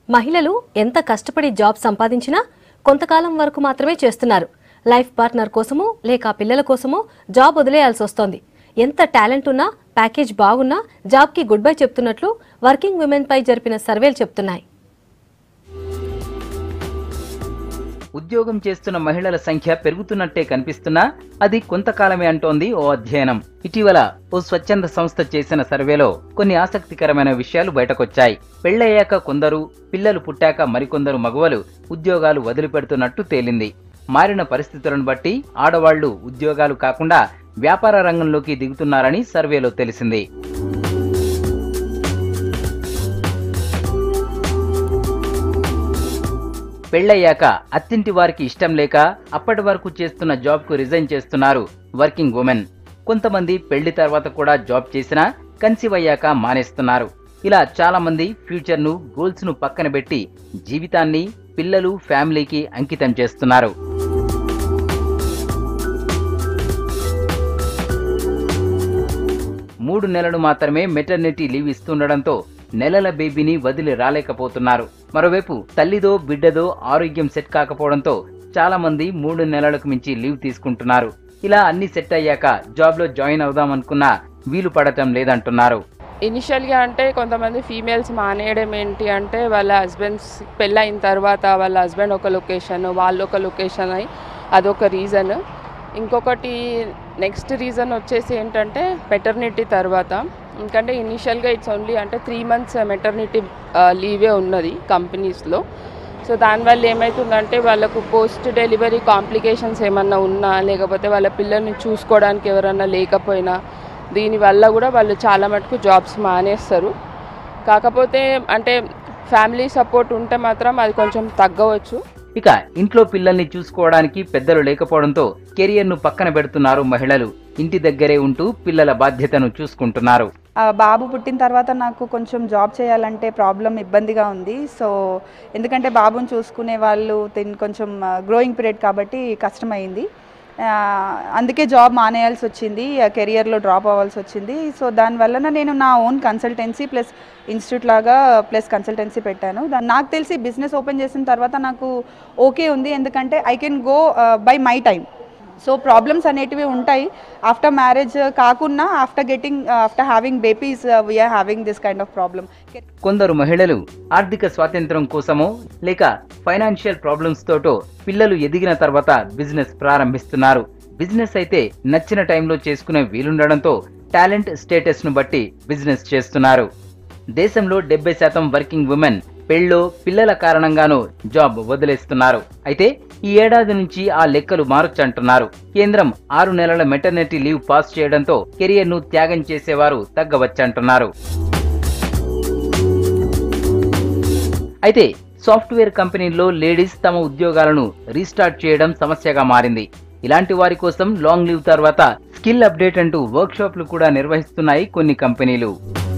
మహిళలు ఎంత కష్టపడి జాబ్ సంపాదించినా కొంతకాలం వరకు మాత్రమే చేస్తున్నారు లైఫ్ పార్ట్నర్ కోసమో లేక పిల్లల కోసమో జాబ్ వదిలేయాల్సి వస్తోంది ఎంత టాలెంట్ ఉన్నా ప్యాకేజ్ బాగున్నా జాబ్కి గుడ్ బై చెప్తున్నట్లు వర్కింగ్ విమెన్ పై జరిపిన సర్వేలు చెప్తున్నాయి ఉద్యోగం చేస్తున్న మహిళల సంఖ్య పెరుగుతున్నట్టే కనిపిస్తున్నా అది కొంతకాలమే అంటోంది ఓ అధ్యయనం ఇటీవల ఓ స్వచ్ఛంద సంస్థ చేసిన సర్వేలో కొన్ని ఆసక్తికరమైన విషయాలు బయటకొచ్చాయి పెళ్లయ్యాక కొందరు పిల్లలు పుట్టాక మరికొందరు మగవలు ఉద్యోగాలు వదిలిపెడుతున్నట్టు తేలింది మారిన పరిస్థితులను బట్టి ఆడవాళ్లు ఉద్యోగాలు కాకుండా వ్యాపార రంగంలోకి దిగుతున్నారని సర్వేలో తెలిసింది పెళ్ళయ్యాక అత్తింటి వారికి ఇష్టం లేక అప్పటి వరకు చేస్తున్న జాబ్కు రిజైన్ చేస్తున్నారు వర్కింగ్ ఉమెన్ కొంతమంది పెళ్లి తర్వాత కూడా జాబ్ చేసినా కన్సీవ్ అయ్యాక మానేస్తున్నారు ఇలా చాలా మంది ఫ్యూచర్ ను గోల్స్ ను పక్కన పెట్టి జీవితాన్ని పిల్లలు ఫ్యామిలీకి అంకితం చేస్తున్నారు మూడు నెలలు మాత్రమే మెటర్నిటీ లీవ్ ఇస్తుండడంతో నెలల బేబీని వదిలి రాలేకపోతున్నారు మరోవైపు తల్లిదో బిడ్డదో ఆరోగ్యం సెట్ కాకపోవడంతో చాలా మంది మూడు నెలలకు మించి లీవ్ తీసుకుంటున్నారు ఇలా అన్ని సెట్ అయ్యాక జాబ్ లో జాయిన్ అవుదామనుకున్నా వీలు పడటం లేదంటున్నారు ఇనిషియల్గా అంటే కొంతమంది ఫీమేల్స్ మానేయడం ఏంటి అంటే వాళ్ళ హస్బెండ్స్ పెళ్ళైన తర్వాత వాళ్ళ హస్బెండ్ ఒక లొకేషన్ వాళ్ళు ఒక లొకేషన్ అయి అదొక రీజన్ ఇంకొకటి నెక్స్ట్ రీజన్ వచ్చేసి ఏంటంటే మెటర్నిటీ తర్వాత ఎందుకంటే ఇనిషియల్గా ఇట్స్ ఓన్లీ అంటే త్రీ మంత్స్ మెటర్నిటీ లీవే ఉన్నది కంపెనీస్లో సో దానివల్ల ఏమవుతుందంటే వాళ్ళకు పోస్ట్ డెలివరీ కాంప్లికేషన్స్ ఏమన్నా ఉన్నా లేకపోతే వాళ్ళ పిల్లల్ని చూసుకోవడానికి ఎవరన్నా లేకపోయినా దీనివల్ల కూడా వాళ్ళు చాలా మటుకు జాబ్స్ మానేస్తారు కాకపోతే అంటే ఫ్యామిలీ సపోర్ట్ ఉంటే మాత్రం అది కొంచెం తగ్గవచ్చు ఇక ఇంట్లో పిల్లల్ని చూసుకోవడానికి పెద్దలు లేకపోవడంతో కెరియర్ ను పక్కన పెడుతున్నారు మహిళలు ఇంటి దగ్గరే ఉంటూ పిల్లల బాధ్యతను చూసుకుంటున్నారు ఆ బాబు పుట్టిన తర్వాత నాకు కొంచెం జాబ్ చేయాలంటే ప్రాబ్లం ఇబ్బందిగా ఉంది సో ఎందుకంటే బాబుని చూసుకునే వాళ్ళు తిన్ కొంచెం గ్రోయింగ్ పీరియడ్ కాబట్టి కష్టమైంది ఆ, అందుకే జాబ్ మానేయాల్సి వచ్చింది కెరియర్లో డ్రాప్ అవ్వాల్సి వచ్చింది సో దానివల్ల నేను నా ఓన్ కన్సల్టెన్సీ ప్లస్ ఇన్స్టిట్యూట్ లాగా ప్లస్ కన్సల్టెన్సీ పెట్టాను దా- నాకు తెలిసి బిజినెస్ ఓపెన్ చేసిన తర్వాత నాకు ఓకే ఉంది ఎందుకంటే I can go by my time so problems అనేటివి ఉంటాయి ఆఫ్టర్ మ్యారేజ్ కాకుండా after getting after having babies we are having this kind of problem కొందరు మహిళలు ఆర్థిక స్వాతంత్రం కోసమో లేక ఫైనాన్షియల్ ప్రాబ్లమ్స్ తోటో పిల్లలు ఎదిగిన తర్వాత బిజినెస్ ప్రారంభిస్తున్నారు బిజినెస్ అయితే నచ్చిన టైంలో చేసుకునే వీలుండడంతో టాలెంట్ స్టేటస్ ను బట్టి బిజినెస్ చేస్తున్నారు దేశంలో డెబ్బై శాతం వర్కింగ్ ఉమెన్ పెళ్ళో పిల్లల కారణంగానూ జాబ్ వదిలేస్తున్నారు అయితే ఈ ఏడాది నుంచి ఆ లెక్కలు మారొచ్చంటున్నారు కేంద్రం ఆరు నెలల మెటర్నిటీ లీవ్ పాస్ చేయడంతో కెరియర్ ను త్యాగం చేసేవారు తగ్గవచ్చంటున్నారు అయితే సాఫ్ట్వేర్ కంపెనీల్లో లేడీస్ తమ ఉద్యోగాలను రీస్టార్ట్ చేయడం సమస్యగా మారింది ఇలాంటి వారి కోసం లాంగ్ లీవ్ తర్వాత స్కిల్ అప్డేట్ అంటూ వర్క్షాప్లు కూడా నిర్వహిస్తున్నాయి కొన్ని కంపెనీలు